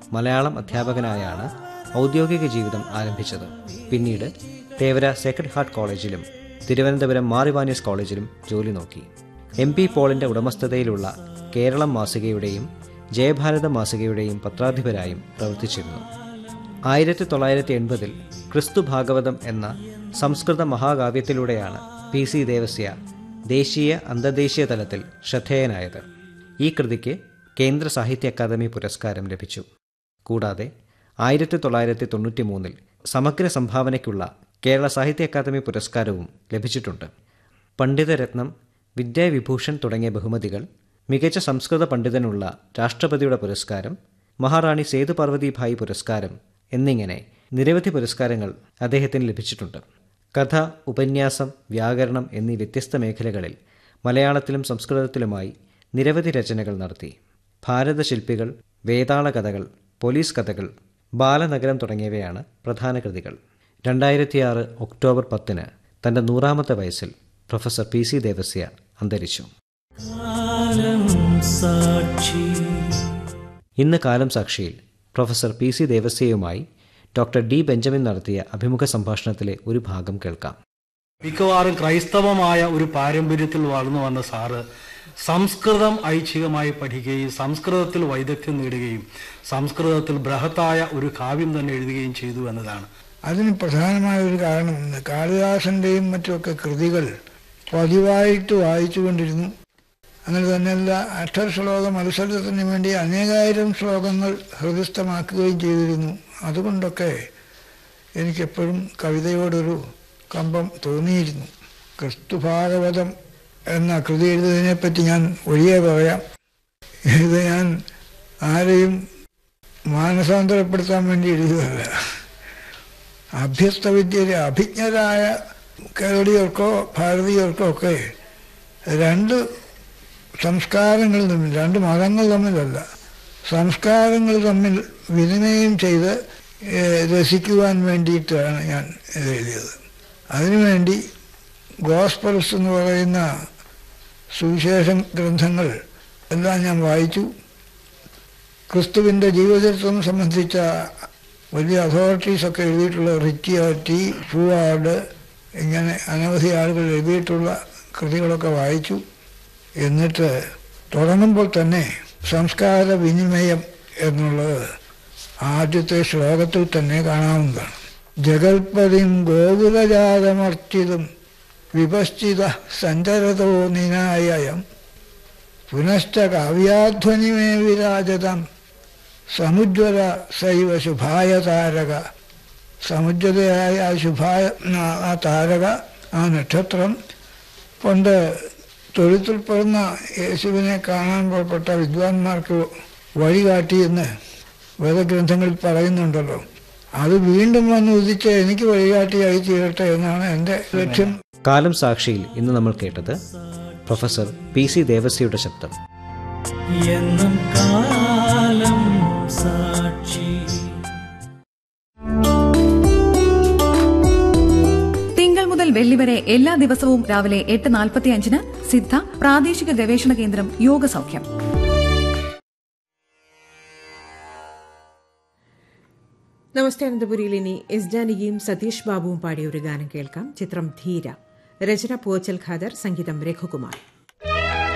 മലയാളം അധ്യാപകനായാണ് ഔദ്യോഗിക ജീവിതം ആരംഭിച്ചത് പിന്നീട് തേവര സേക്രഡ് ഹാർട്ട് കോളേജിലും തിരുവനന്തപുരം മാറിവാനീസ് കോളേജിലും ജോലി നോക്കി എം പി പോളിന്റെ ഉടമസ്ഥതയിലുള്ള കേരളം മാസികയുടെയും ജയഭാരത മാസികയുടെയും പത്രാധിപരായും പ്രവർത്തിച്ചിരുന്നു ആയിരത്തി തൊള്ളായിരത്തി എൺപതിൽ ക്രിസ്തു ഭാഗവതം എന്ന സംസ്കൃത മഹാകാവ്യത്തിലൂടെയാണ് പി സി ദേവസ്യ ദേശീയ അന്തർദേശീയ തലത്തിൽ ശ്രദ്ധേയനായത് ഈ കൃതിക്ക് കേന്ദ്ര സാഹിത്യ അക്കാദമി പുരസ്കാരം ലഭിച്ചു കൂടാതെ ആയിരത്തി തൊള്ളായിരത്തി തൊണ്ണൂറ്റി മൂന്നിൽ സമഗ്ര സംഭാവനയ്ക്കുള്ള കേരള സാഹിത്യ അക്കാദമി പുരസ്കാരവും ലഭിച്ചിട്ടുണ്ട് പണ്ഡിതരത്നം വിദ്യാവിഭൂഷൺ തുടങ്ങിയ ബഹുമതികൾ മികച്ച സംസ്കൃത പണ്ഡിതനുള്ള രാഷ്ട്രപതിയുടെ പുരസ്കാരം മഹാറാണി സേതു പാർവതിഭായി പുരസ്കാരം എന്നിങ്ങനെ നിരവധി പുരസ്കാരങ്ങൾ അദ്ദേഹത്തിന് ലഭിച്ചിട്ടുണ്ട് കഥ ഉപന്യാസം വ്യാകരണം എന്നീ വ്യത്യസ്ത മേഖലകളിൽ മലയാളത്തിലും സംസ്കൃതത്തിലുമായി നിരവധി രചനകൾ നടത്തി ഭാരതശില്പികൾ വേതാള കഥകൾ പോലീസ് കഥകൾ ബാലനഗരം തുടങ്ങിയവയാണ് പ്രധാന കൃതികൾ രണ്ടായിരത്തിയാറ് ഒക്ടോബർ പത്തിന് തന്റെ നൂറാമത്തെ വയസ്സിൽ പ്രൊഫസർ പി സി ദേവസ്യ അന്തരിച്ചു ഇന്ന് കാലം സാക്ഷിയിൽ പ്രൊഫസർ പി സി ദേവസ്യയുമായി ഡോക്ടർ ഡി ബെഞ്ചമിൻ നടത്തിയ അഭിമുഖ സംഭാഷണത്തിലെ ഒരു ഭാഗം കേൾക്കാം മിക്കവാറും ക്രൈസ്തവമായ ഒരു പാരമ്പര്യത്തിൽ വളർന്നു വന്ന സാറ് സംസ്കൃതം ഐച്ഛികമായി പഠിക്കുകയും സംസ്കൃതത്തിൽ വൈദഗ്ധ്യം നേടുകയും സംസ്കൃതത്തിൽ ബൃഹത്തായ ഒരു കാവ്യം തന്നെ എഴുതുകയും ചെയ്തു എന്നതാണ് അതിന് പ്രധാനമായ ഒരു കാരണമുണ്ട് കാളിദാസന്റെയും മറ്റുമൊക്കെ കൃതികൾ പതിവായിട്ട് വായിച്ചുകൊണ്ടിരുന്നു അങ്ങനെ തന്നെയല്ല അക്ഷര ശ്ലോക മത്സരത്തിന് വേണ്ടി അനേകായിരം ശ്ലോകങ്ങൾ ഹൃദയസ്ഥമാക്കുകയും ചെയ്തിരുന്നു അതുകൊണ്ടൊക്കെ എനിക്കെപ്പോഴും കവിതയോടൊരു കമ്പം തോന്നിയിരുന്നു ക്രിസ്തുഭാഗവതം എന്ന കൃതി എഴുതുന്നതിനെപ്പറ്റി ഞാൻ ഒഴിയെ പറയാം ഇത് ഞാൻ ആരെയും മാനസാന്തരപ്പെടുത്താൻ വേണ്ടി എഴുതുകയല്ല അഭ്യസ്തവിദ്യയിലെ അഭിജ്ഞരായ കേരളീയർക്കോ ഭാരതീയർക്കോ ഒക്കെ രണ്ട് സംസ്കാരങ്ങൾ തമ്മിൽ രണ്ട് മതങ്ങൾ തമ്മിലല്ല സംസ്കാരങ്ങൾ തമ്മിൽ വിനിമയം ചെയ്ത് ഏഹ്, രസിക്കുവാൻ വേണ്ടിയിട്ടാണ് ഞാൻ ഇത് എഴുതിയത് അതിനുവേണ്ടി ഗോസ്പൽസ് എന്ന് പറയുന്ന സുവിശേഷ ഗ്രന്ഥങ്ങൾ എല്ലാം ഞാൻ വായിച്ചു ക്രിസ്തുവിൻ്റെ ജീവചരിത്രം സംബന്ധിച്ച വലിയ അതോറിറ്റീസൊക്കെ എഴുതിയിട്ടുള്ള റിറ്റിയാറ്റി ഫുവാർഡ് ഇങ്ങനെ അനവധി ആളുകൾ എഴുതിയിട്ടുള്ള കൃതികളൊക്കെ വായിച്ചു എന്നിട്ട് തുടങ്ങുമ്പോൾ തന്നെ സംസ്കാര വിനിമയം എന്നുള്ളത് ആദ്യത്തെ ശ്ലോകത്തിൽ തന്നെ കാണാവുന്നതാണ് ജഗൽപതിം ഗോകുലജാതമർച്ചിതും വിപശ്ചിത സഞ്ചരതോ നിനായം പുനശ്ച കാവ്യാധ്വനിമേ വിരാജതം സമുജ്വല സൈവ ശുഭായ താരക സമുജ്വലയായ ആ ശുഭായ ആ- ആ താരക ആ നക്ഷത്രം പണ്ട് തൊഴുത്തിൽപ്പെടുന്ന യേശുവിനെ കാണാൻ പുറപ്പെട്ട വിദ്വാൻമാർക്ക് വഴികാട്ടിയെന്ന് വേദഗ്രന്ഥങ്ങളിൽ പറയുന്നുണ്ടല്ലോ അത് വീണ്ടും വന്ന് ഉദിച്ച് എനിക്ക് വഴികാട്ടിയായി തീരട്ടെ എന്നാണ് എൻ്റെ ലക്ഷ്യം കാലം സാക്ഷിയിൽ ഇന്ന് നമ്മൾ കേട്ടത് പ്രൊഫസർ പി സി ദേവസ്യയുടെ ശബ്ദം എന്നും കാലം സാക്ഷി തിങ്കൾ മുതൽ വെള്ളി വരെ എല്ലാ ദിവസവും രാവിലെ എട്ട് നാൽപ്പത്തി അഞ്ചിന് സിദ്ധ പ്രാദേശിക ഗവേഷണ കേന്ദ്രം യോഗ സൗഖ്യം നമസ്തേ അനന്തപുരിയിൽ ഇനി എസ് ജാനകിയും സതീഷ് ബാബുവും പാടിയ ഒരു ഗാനം കേൾക്കാം ചിത്രം ധീര രചന പൂവച്ചൽ ഖാദർ സംഗീതം രഘുകുമാർ